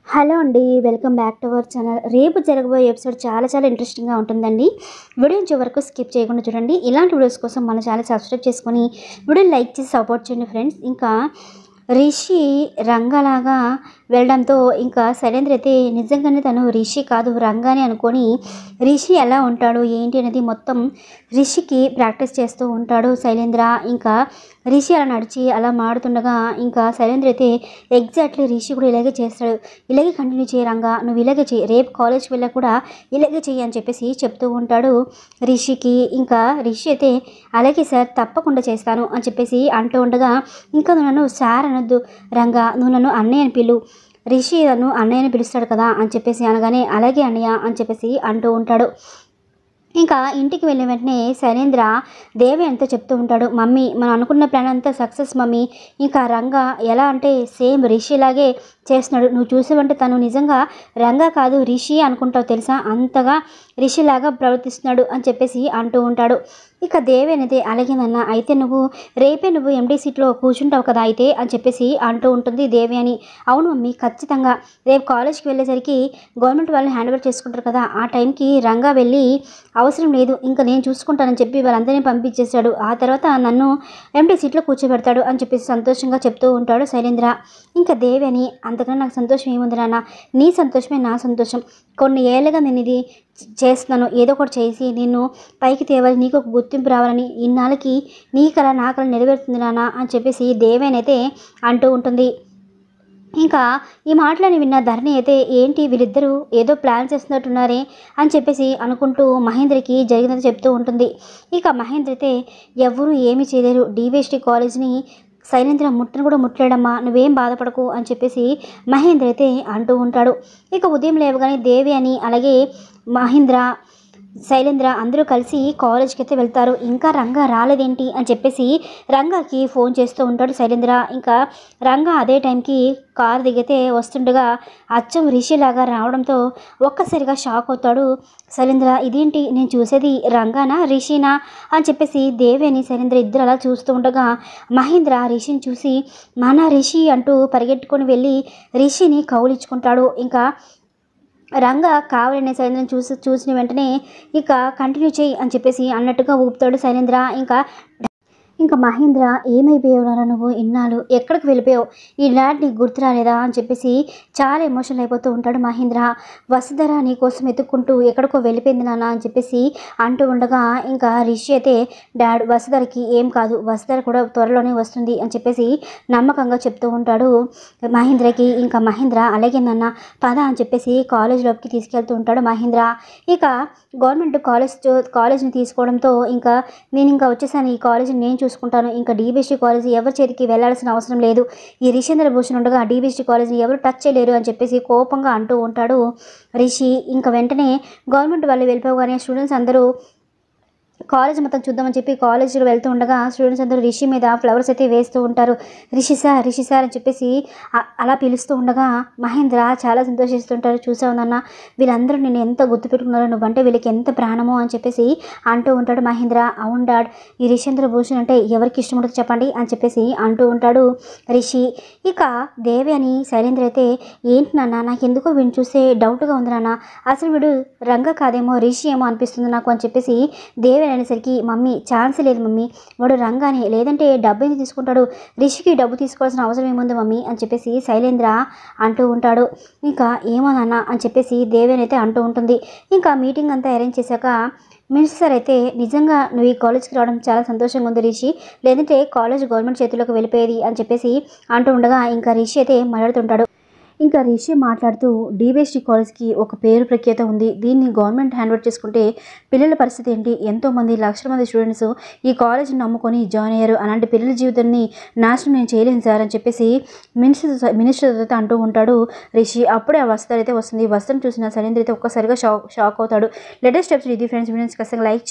hello అండి welcome back to our channel రేపు జరగబోయే ఎపిసోడ్ చాలా చాలా ఇంట్రెస్టింగ్గా ఉంటుందండి వీడియో చివరకు స్కిప్ చేయకుండా చూడండి ఇలాంటి వీడియోస్ కోసం మన ఛానల్ సబ్స్క్రైబ్ చేసుకొని వీడియో లైక్ చేసి సపోర్ట్ చేయండి ఫ్రెండ్స్ ఇంకా రిషి రంగలాగా వెళ్ళడంతో ఇంకా శైలేంద్ర అయితే నిజంగానే తను రిషి కాదు రంగానే అనుకొని రిషి ఎలా ఉంటాడు ఏంటి అనేది మొత్తం రిషికి ప్రాక్టీస్ చేస్తూ ఉంటాడు శైలేంద్ర ఇంకా రిషి అలా నడిచి అలా మాడుతుండగా ఇంకా శైలేంద్ర అయితే ఎగ్జాక్ట్లీ రిషి కూడా ఇలాగే చేస్తాడు ఇలాగే కంటిన్యూ చేయి రంగా నువ్వు ఇలాగే చేయి రేపు కాలేజ్కి వెళ్ళా కూడా ఇలాగే చెయ్యి అని చెప్పేసి చెప్తూ ఉంటాడు రిషికి ఇంకా రిషి అయితే అలాగే సార్ తప్పకుండా చేస్తాను అని చెప్పేసి అంటూ ఉండగా ఇంకా నువ్వు నన్ను సార్ అనొద్దు రంగా నువ్వు నన్ను అన్నయ్య అని పిలు రిషి నన్ను అన్నయ్యని పిలుస్తాడు కదా అని చెప్పేసి అనగానే అలాగే అన్నయ్య అని చెప్పేసి అంటూ ఉంటాడు ఇంకా ఇంటికి వెళ్ళిన వెంటనే శైలేంద్ర దేవి ఎంతో చెప్తూ ఉంటాడు మమ్మీ మనం అనుకున్న ప్లాన్ అంతా సక్సెస్ మమ్మీ ఇంకా రంగా ఎలా అంటే సేమ్ రిషిలాగే చేస్తున్నాడు నువ్వు చూసావంటే తను నిజంగా రంగా కాదు రిషి అనుకుంటావు తెలుసా అంతగా రిషిలాగా ప్రవర్తిస్తున్నాడు అని చెప్పేసి అంటూ ఉంటాడు ఇక దేవి అనేది అలాగేనన్న అయితే నువ్వు రేపే నువ్వు ఎండీ సీట్లో కూర్చుంటావు కదా అయితే అని చెప్పేసి అంటూ ఉంటుంది దేవి అని అవును మమ్మీ ఖచ్చితంగా రేపు కాలేజ్కి వెళ్ళేసరికి గవర్నమెంట్ వాళ్ళని హ్యాండ్ ఓవర్ చేసుకుంటారు కదా ఆ టైంకి రంగా వెళ్ళి అవసరం లేదు ఇంకా నేను చూసుకుంటానని చెప్పి వాళ్ళందరినీ పంపించేశాడు ఆ తర్వాత నన్ను ఎంటీ సీట్లో కూర్చోబెడతాడు అని చెప్పేసి సంతోషంగా చెప్తూ ఉంటాడు శైలేంద్ర ఇంకా దేవి అని అంతకన్నా నాకు సంతోషం ఏముంది నాన్న నీ సంతోషమే నా సంతోషం కొన్ని ఏళ్ళగా నేను ఇది చేస్తున్నాను ఏదో ఒకటి చేసి నిన్ను పైకి తేవాలి నీకు ఒక గుర్తింపు రావాలని ఇన్నాళ్ళకి నీ కళ నా కళ నెరవేరుతుంది నాన్న అని చెప్పేసి దేవేనైతే అంటూ ఉంటుంది ఇంకా ఈ మాటలని విన్న ధరణి అయితే ఏంటి వీళ్ళిద్దరూ ఏదో ప్లాన్ చేస్తున్నట్టున్నారే అని చెప్పేసి అనుకుంటూ మహేంద్రకి జరిగినది చెప్తూ ఉంటుంది ఇక మహేంద్ర అయితే ఎవరు ఏమీ చేయలేరు డివిఎస్టీ కాలేజ్ని శైలేంద్ర ముట్టను కూడా ముట్టలేడమ్మా నువ్వేం బాధపడకు అని చెప్పేసి మహేంద్ర అయితే అంటూ ఉంటాడు ఇక ఉదయం లేవగానే దేవి అని అలాగే మహేంద్ర శైలేంద్ర అందరూ కలిసి కాలేజ్కి అయితే వెళ్తారు ఇంకా రంగా రాలేదేంటి అని చెప్పేసి రంగాకి ఫోన్ చేస్తూ ఉంటాడు శైలేంద్ర ఇంకా రంగా అదే టైంకి కారు దిగితే వస్తుండగా అచ్చం రిషిలాగా రావడంతో ఒక్కసారిగా షాక్ అవుతాడు శైలేంద్ర ఇదేంటి నేను చూసేది రంగానా రిషినా అని చెప్పేసి దేవి అని శైలేంద్ర ఇద్దరు అలా చూస్తూ ఉండగా మహేంద్ర రిషిని చూసి నానా రిషి అంటూ పరిగెట్టుకొని వెళ్ళి రిషిని కౌలించుకుంటాడు ఇంకా రంగ కావాలనే సైలేంద్రని చూసి చూసిన వెంటనే ఇక కంటిన్యూ చేయి అని చెప్పేసి అన్నట్టుగా ఊపుతాడు శైలేంద్ర ఇంకా ఇంకా మహేంద్ర ఏమైపోయావురా నువ్వు ఇన్నాళ్ళు ఎక్కడికి వెళ్ళిపోయావు ఈ డాడ్ నీకు గుర్తు రాలేదా అని చెప్పేసి చాలా ఎమోషనల్ అయిపోతూ ఉంటాడు మహేంద్ర వసుధర నీ కోసం ఎత్తుక్కుంటూ ఎక్కడికో వెళ్ళిపోయింది నాన్న అని చెప్పేసి అంటూ ఉండగా ఇంకా రిషి అయితే డాడ్ వసుధరకి ఏం కాదు వసుధర కూడా త్వరలోనే వస్తుంది అని చెప్పేసి నమ్మకంగా చెప్తూ ఉంటాడు మహేంద్రకి ఇంకా మహేంద్ర అలాగే నాన్న పద అని చెప్పేసి కాలేజ్లోకి తీసుకెళ్తూ ఉంటాడు మహేంద్ర ఇక గవర్నమెంట్ కాలేజ్ కాలేజ్ని తీసుకోవడంతో ఇంకా నేను ఇంకా వచ్చేసాను ఈ కాలేజీని నేను చూసుకుంటాను ఇంకా డీబీఎస్టీ కాలేజీ ఎవరి చేతికి వెళ్ళాల్సిన అవసరం లేదు ఈ రిషేంద్ర భూషణ్ ఉండగా డీబీఎస్టీ కాలేజీని ఎవరు టచ్ చేయలేరు అని చెప్పేసి కోపంగా అంటూ ఉంటాడు రిషి ఇంకా వెంటనే గవర్నమెంట్ వాళ్ళు వెళ్ళిపోగానే స్టూడెంట్స్ అందరూ కాలేజ్ మొత్తం చూద్దామని చెప్పి కాలేజీలో వెళ్తూ ఉండగా స్టూడెంట్స్ అందరూ రిషి మీద ఫ్లవర్స్ అయితే వేస్తూ ఉంటారు రిషి సార్ రిషి సార్ అని చెప్పేసి అ- అలా పిలుస్తూ ఉండగా మహేంద్ర చాలా సంతోషిస్తుంటారు చూసావు నాన్న వీళ్ళందరూ నేను ఎంత గుర్తుపెట్టుకున్నారో నువ్వంటే వీళ్ళకి ఎంత ప్రాణమో అని చెప్పేసి అంటూ ఉంటాడు మహేంద్ర అవును డాడ్ ఈ రిషేంద్ర భూషణ్ అంటే ఎవరికి ఇష్టం ఉండదు చెప్పండి అని చెప్పేసి అంటూ ఉంటాడు రిషి ఇక దేవి అని శైలేంద్ర అయితే ఏంటి నాన్న నాకు ఎందుకో వీడిని చూస్తే డౌట్గా ఉంది నాన్న అసలు వీడు రంగ కాదేమో రిషి ఏమో అనిపిస్తుంది నాకు అని చెప్పేసి దేవి అనేసరికి మమ్మీ ఛాన్స్ లేదు మమ్మీ వాడు రంగానే లేదంటే డబ్బు ఎందుకు తీసుకుంటాడు రిషికి డబ్బు తీసుకోవాల్సిన అవసరం ఏముంది మమ్మీ అని చెప్పేసి శైలేంద్ర అంటూ ఉంటాడు ఇంకా ఏమో నాన్న అని చెప్పేసి దేవేన్ అయితే అంటూ ఉంటుంది ఇంకా మీటింగ్ అంతా అరేంజ్ చేశాక మినిస్టర్ అయితే నిజంగా నువ్వు ఈ కాలేజ్కి రావడం చాలా సంతోషంగా ఉంది రిషి లేదంటే కాలేజ్ గవర్నమెంట్ చేతిలోకి వెళ్ళిపోయేది అని చెప్పేసి అంటూ ఉండగా ఇంకా రిషి అయితే మాట్లాడుతుంటాడు ఇంకా రిషి మాట్లాడుతూ డిబిఎస్టీ కాలేజ్కి ఒక పేరు ప్రఖ్యాత ఉంది దీన్ని గవర్నమెంట్ హ్యాండ్ ఓవర్ చేసుకుంటే పిల్లల పరిస్థితి ఏంటి ఎంతోమంది లక్షల మంది స్టూడెంట్స్ ఈ కాలేజ్ని నమ్ముకొని జాయిన్ అయ్యారు అలాంటి పిల్లల జీవితాన్ని నాశనం నేను చేయలేను సార్ అని చెప్పేసి మినిస్టర్ మినిస్టర్ అయితే అంటూ ఉంటాడు రిషి అప్పుడే ఆ వస్త్ర అయితే వస్తుంది వస్త్రం చూసిన సరేంద్ర అయితే ఒక్కసారిగా షాక్ షాక్ అవుతాడు లేటెస్ట్ స్టెప్స్ ఇది ఫ్రెండ్స్ వీడియోస్ ఖచ్చితంగా లైక్